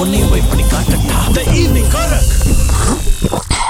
உன்னையும் போய் பண்ணி காட்டட்டா த ஈவினிங் கரக்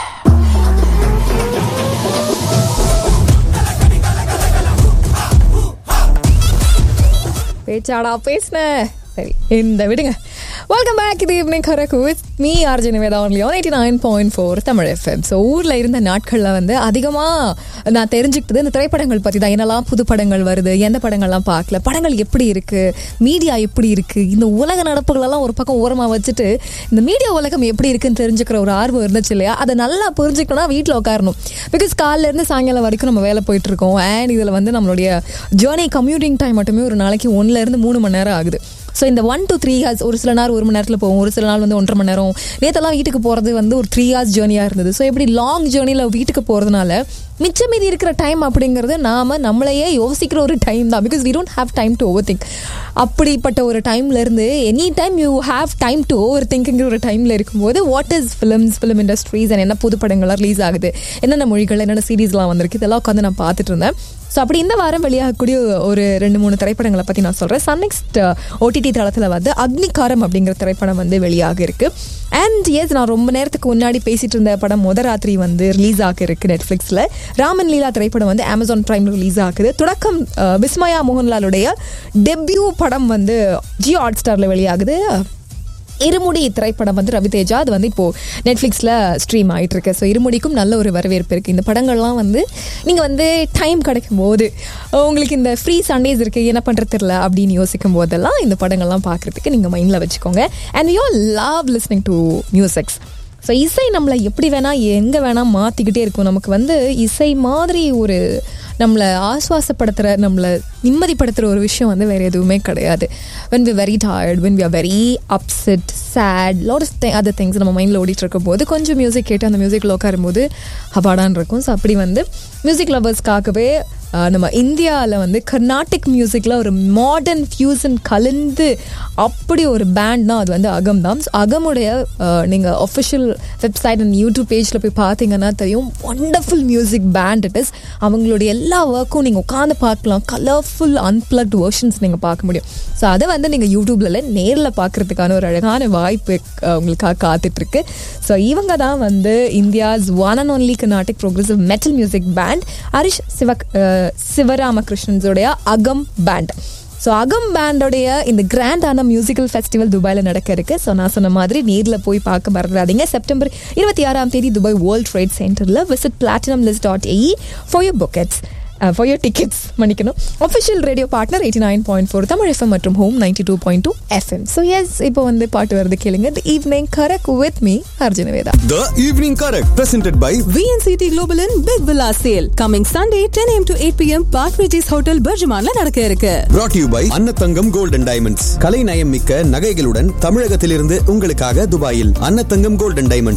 பேச்சாடா பேசுன சரி இந்த விடுங்க வெல்கம் பேக் இது evening correct with me Arjini Vedha only one eighty nine point four Tamil FM so ஊரில் இருந்த நாட்களில் வந்து அதிகமாக நான் தெரிஞ்சுக்கிட்டது இந்த திரைப்படங்கள் பற்றி தான் என்னெல்லாம் புது படங்கள் வருது எந்த படங்கள்லாம் பார்க்கல படங்கள் எப்படி இருக்குது மீடியா எப்படி இருக்குது இந்த உலக நடப்புகளெல்லாம் ஒரு பக்கம் ஓரமாக வச்சுட்டு இந்த மீடியா உலகம் எப்படி இருக்குன்னு தெரிஞ்சுக்கிற ஒரு ஆர்வம் இருந்துச்சு இல்லையா அதை நல்லா புரிஞ்சுக்கணும்னா வீட்டில் உட்காரணும் பிகாஸ் காலிலேருந்து சாயங்காலம் வரைக்கும் நம்ம வேலை போயிட்டு இருக்கோம் அண்ட் இதில் வந்து நம்மளுடைய ஜேர்னி கம்யூட்டிங் டைம் மட்டுமே ஒரு நாளைக்கு ஒன்றுலேருந்து மூணு மணி நேரம் ஆகுது ஸோ இந்த ஒன் டு த்ரீ ஹார்ஸ் ஒரு சில நாள் ஒரு மணி நேரத்தில் போகும் ஒரு சில நாள் வந்து ஒன்றரை மணி நேரம் நேற்றெல்லாம் வீட்டுக்கு போகிறது வந்து ஒரு த்ரீ ஹார்ஸ் ஜேர்னியாக இருந்தது ஸோ இப்படி லாங் ஜேர்னியில் வீட்டுக்கு போகிறதுனால மிச்சம் மீதி இருக்கிற டைம் அப்படிங்கிறது நாம நம்மளையே யோசிக்கிற ஒரு டைம் தான் because we don't have time to over think அப்படிப்பட்ட ஒரு டைம்ல இருந்து any time you have time to over திங்கிங்கிற ஒரு டைம்ல இருக்கும்போது what is films film industries and என்ன புது படங்கள்லாம் ரிலீஸ் ஆகுது என்னென்ன மொழிகள் என்னென்ன சீரீஸ்லாம் வந்திருக்கு இதெல்லாம் உட்காந்து நான் பார்த்துட்டு இருந்தேன் ஸோ அப்படி இந்த வாரம் வெளியாகக்கூடிய ஒரு ரெண்டு மூணு திரைப்படங்களை பற்றி நான் சொல்கிறேன் சன் நெக்ஸ்ட் ஓடிடி தளத்தில் வந்து அக்னிகாரம் அப்படிங்கிற திரைப்படம் வந்து வெளியாக இருக்கு அண்ட் எஸ் நான் ரொம்ப நேரத்துக்கு முன்னாடி பேசிட்டு இருந்த படம் முத ராத்திரி வந்து ரிலீஸ் ஆக இருக்கு நெட்ஃப்ளிக்ஸில் ராமன் லீலா திரைப்படம் வந்து அமேசான் பிரைம்ல ரிலீஸ் ஆகுது தொடக்கம் அஹ், விஸ்மயா மோகன்லாலுடைய டெபியூ படம் வந்து ஜியோ ஹாட் ஸ்டாரில் வெளியாகுது இருமுடி திரைப்படம் வந்து ரவிதேஜா அது வந்து இப்போ நெட்ஃப்ளிக்ஸில் ஸ்ட்ரீம் ஆயிட்டு இருக்கு ஸோ இருமுடிக்கும் நல்ல ஒரு வரவேற்பு இருக்குது இந்த படங்கள்லாம் வந்து நீங்கள் வந்து டைம் கிடைக்கும் போது உங்களுக்கு இந்த ஃப்ரீ சண்டேஸ் இருக்குது என்ன பண்ணுறது தெரியல அப்படின்னு யோசிக்கும் போதெல்லாம் இந்த படங்கள்லாம் பார்க்குறதுக்கு நீங்கள் மைண்டில் வச்சுக்கோங்க and you love listening to musics so இசை நம்மளை எப்படி வேணால் எங்கே வேணால் மாற்றிக்கிட்டே இருக்கும் நமக்கு வந்து இசை மாதிரி ஒரு நம்மளை ஆஸ்வாசப்படுத்துகிற நம்மளை நிம்மதிப்படுத்துகிற ஒரு விஷயம் வந்து வேறு எதுவுமே கிடையாது when we very tired when we are very upset sad lot of other things நம்ம மைண்டில் ஓடிட்டு இருக்கும் போது கொஞ்சம் மியூசிக் கேட்டு அந்த மியூசிக்கில் உட்காரும்போது அபாடான் இருக்கும் ஸோ அப்படி வந்து மியூசிக் லவர்ஸ்க்காகவே ஆஹ், நம்ம இந்தியாவில் வந்து கர்நாடிக் மியூசிக்கில் ஒரு மாடர்ன் ஃபியூசன் கலந்து அப்படி ஒரு பேண்ட்னா அது வந்து அகம் தான் ஸோ அகமுடைய நீங்கள் ஒஃபிஷியல் வெப்சைட் அண்ட் யூடியூப் பேஜில் போய் பார்த்தீங்கன்னா தெரியும் wonderful music band it is அவங்களுடைய எல்லா ஒர்க்கும் நீங்கள் உட்காந்து பார்க்கலாம் கலர்ஃபுல் அன்பிளக்ட் வெர்ஷன்ஸ் நீங்கள் பார்க்க முடியும் ஸோ அதை வந்து நீங்கள் யூடியூப்ல நேரில் பார்க்கறதுக்கான ஒரு அழகான வாய்ப்பு அஹ், உங்களுக்காக காத்துட்ருக்கு ஸோ இவங்க தான் வந்து India's one and only Carnatic progressive metal music band Harish Siva ah, சிவராமகிருஷ்ணன்ஸோடைய அகம் பேண்ட் ஸோ அகம் பேண்டோடைய இந்த கிராண்டான மியூசிக்கல் ஃபெஸ்டிவல் துபாயில் நடக்க இருக்கு ஸோ நான் சொன்ன மாதிரி நேரில் போய் பார்க்க மறந்துடாதீங்க செப்டம்பர் இருபத்தி ஆறாம் தேதி துபாய் வேர்ல்ட் ட்ரேட் சென்டரில் visit platinum list dot AE for your buckets for your tickets மன்னிக்கணும் official radio partner eighty nine point four Tamil FM மற்றும் home ninety two point two FM so yes இப்போ வந்து பாட்டு வருது கேளுங்க the evening correct with me Arjuna Vedha The Evening Correct, presented by VNCT Global in Big Villa Sale coming Sunday 10 a.m. to 8 p.m. Park Regis Hotel Berjumanla நடக்க இருக்கு brought to you by Annathangam golden and diamonds கலை நயம் மிக்க நகைகளுடன் தமிழகத்திலிருந்து உங்களுக்காக துபாயில் அன்னத்தங்கம் golden diamonds